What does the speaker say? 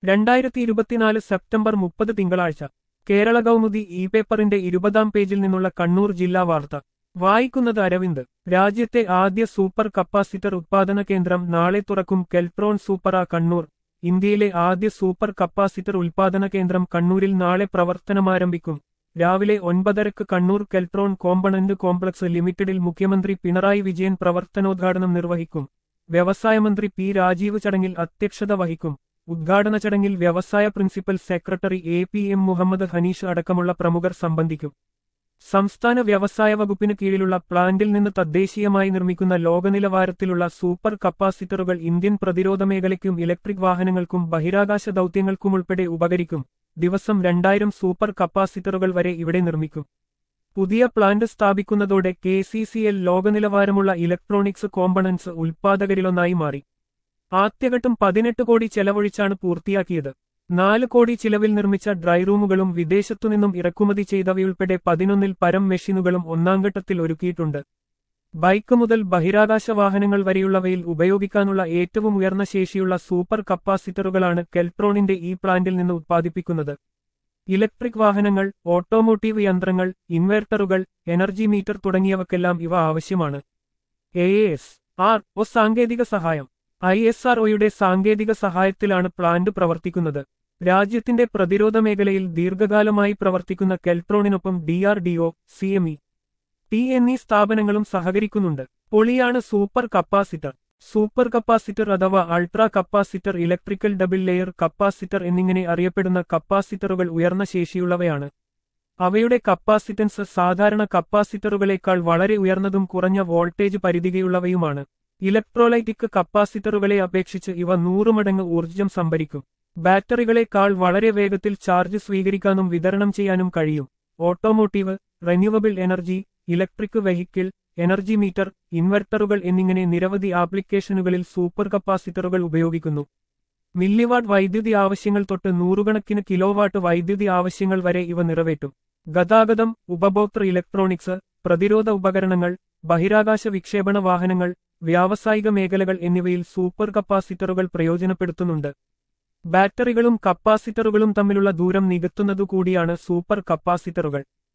രണ്ടായിരത്തി ഇരുപത്തിനാല് സെപ്റ്റംബർ മുപ്പത് തിങ്കളാഴ്ച കേരള കൗമുദി ഇ പേപ്പറിന്റെ ഇരുപതാം പേജിൽ നിന്നുള്ള കണ്ണൂർ ജില്ലാ വാർത്ത വായിക്കുന്നത് അരവിന്ദ് രാജ്യത്തെ ആദ്യ സൂപ്പർ കപ്പാസിറ്റർ ഉത്പാദന കേന്ദ്രം നാളെ തുറക്കും കെൽട്രോൺ സൂപ്പറ കണ്ണൂർ ഇന്ത്യയിലെ ആദ്യ സൂപ്പർ കപ്പാസിറ്റർ ഉൽപാദന കേന്ദ്രം കണ്ണൂരിൽ നാളെ പ്രവർത്തനമാരംഭിക്കും രാവിലെ ഒൻപതരക്ക് കണ്ണൂർ കെൽട്രോൺ കോമ്പണന്റ് കോംപ്ലക്സ് ലിമിറ്റഡിൽ മുഖ്യമന്ത്രി പിണറായി വിജയൻ പ്രവർത്തനോദ്ഘാടനം നിർവഹിക്കും വ്യവസായ മന്ത്രി പി രാജീവ് ചടങ്ങിൽ അധ്യക്ഷത വഹിക്കും ഉദ്ഘാടന ചടങ്ങിൽ വ്യവസായ principal secretary A P M Muhammad Haneesh അടക്കമുള്ള പ്രമുഖർ സംബന്ധിക്കും സംസ്ഥാന വ്യവസായ വകുപ്പിന് കീഴിലുള്ള പ്ലാന്റിൽ നിന്ന് തദ്ദേശീയമായി നിർമ്മിക്കുന്ന ലോകനിലവാരത്തിലുള്ള സൂപ്പർ കപ്പാസിറ്ററുകൾ ഇന്ത്യൻ പ്രതിരോധ മേഖലയ്ക്കും ഇലക്ട്രിക് വാഹനങ്ങൾക്കും ബഹിരാകാശ ദൗത്യങ്ങൾക്കുമുൾപ്പെടെ ഉപകരിക്കും ദിവസം രണ്ടായിരം സൂപ്പർ കപ്പാസിറ്ററുകൾ വരെ ഇവിടെ നിർമ്മിക്കും പുതിയ പ്ലാന്റ് സ്ഥാപിക്കുന്നതോടെ കെ സി സി എൽ ലോകനിലവാരമുള്ള ഇലക്ട്രോണിക്സ് കോമ്പണൻസ് ഉൽപ്പാദകരിലൊന്നായി മാറി ആദ്യഘട്ടം പതിനെട്ട് കോടി ചെലവഴിച്ചാണ് പൂർത്തിയാക്കിയത് നാല് കോടി ചിലവിൽ നിർമ്മിച്ച ഡ്രൈ റൂമുകളും വിദേശത്തുനിന്നും ഇറക്കുമതി ചെയ്തവയുൾപ്പെടെ പതിനൊന്നിൽ പരം മെഷീനുകളും ഒന്നാംഘട്ടത്തിൽ ഒരുക്കിയിട്ടുണ്ട് ബൈക്ക് മുതൽ ബഹിരാകാശ വാഹനങ്ങൾ വരെയുള്ളവയിൽ ഉപയോഗിക്കാനുള്ള ഏറ്റവും ഉയർന്ന ശേഷിയുള്ള സൂപ്പർ കപ്പാസിറ്ററുകളാണ് കെൽട്രോണിന്റെ ഈ പ്ലാന്റിൽ നിന്ന് ഉത്പാദിപ്പിക്കുന്നത് ഇലക്ട്രിക് വാഹനങ്ങൾ ഓട്ടോമോട്ടീവ് യന്ത്രങ്ങൾ ഇൻവെർട്ടറുകൾ എനർജി മീറ്റർ തുടങ്ങിയവക്കെല്ലാം ഇവ ആവശ്യമാണ് എ എസ് ആർ ഒ സാങ്കേതിക സഹായം ഐ എസ് ആർ ഒയുടെ സാങ്കേതിക സഹായത്തിലാണ് പ്ലാന്റ് പ്രവർത്തിക്കുന്നത് രാജ്യത്തിന്റെ പ്രതിരോധ മേഖലയിൽ ദീർഘകാലമായി പ്രവർത്തിക്കുന്ന കെൽട്രോണിനൊപ്പം D R D O C M E T എന്നീ സ്ഥാപനങ്ങളും സഹകരിക്കുന്നുണ്ട് പൊളിയാണ് സൂപ്പർ കപ്പാസിറ്റർ സൂപ്പർ കപ്പാസിറ്റർ അഥവാ ultra capacitor electrical double layer capacitor എന്നിങ്ങനെ അറിയപ്പെടുന്ന കപ്പാസിറ്ററുകൾ ഉയർന്ന ശേഷിയുള്ളവയാണ് അവയുടെ കപ്പാസിറ്റൻസ് സാധാരണ കപ്പാസിറ്ററുകളേക്കാൾ വളരെ ഉയർന്നതും കുറഞ്ഞ വോൾട്ടേജ് പരിധികയുള്ളവയുമാണ് ഇലക്ട്രോലൈറ്റിക് കപ്പാസിറ്ററുകളെ അപേക്ഷിച്ച് ഇവ നൂറ് മടങ്ങ് ഊർജ്ജം സംഭരിക്കും ബാറ്ററികളെക്കാൾ വളരെ വേഗത്തിൽ ചാർജ് സ്വീകരിക്കാനും വിതരണം ചെയ്യാനും കഴിയും automotive renewable energy electric vehicle energy meter ഇൻവെർട്ടറുകൾ എന്നിങ്ങനെ നിരവധി ആപ്ലിക്കേഷനുകളിൽ സൂപ്പർ കപ്പാസിറ്ററുകൾ ഉപയോഗിക്കുന്നു മില്ലിവാട്ട് വൈദ്യുതി ആവശ്യങ്ങൾ തൊട്ട് നൂറുകണക്കിന് കിലോവാട്ട് വൈദ്യുതി ആവശ്യങ്ങൾ വരെ ഇവ നിറവേറ്റും ഗതാഗതം ഉപഭോക്തൃ ഇലക്ട്രോണിക്സ് പ്രതിരോധ ഉപകരണങ്ങൾ ബഹിരാകാശ വിക്ഷേപണ വാഹനങ്ങൾ വ്യാവസായിക മേഖലകൾ എന്നിവയിൽ സൂപ്പർ കപ്പാസിറ്ററുകൾ പ്രയോജനപ്പെടുത്തുന്നുണ്ട് ബാറ്ററികളും കപ്പാസിറ്ററുകളും തമ്മിലുള്ള ദൂരം നികത്തുന്നതുകൂടിയാണ് സൂപ്പർ കപ്പാസിറ്ററുകൾ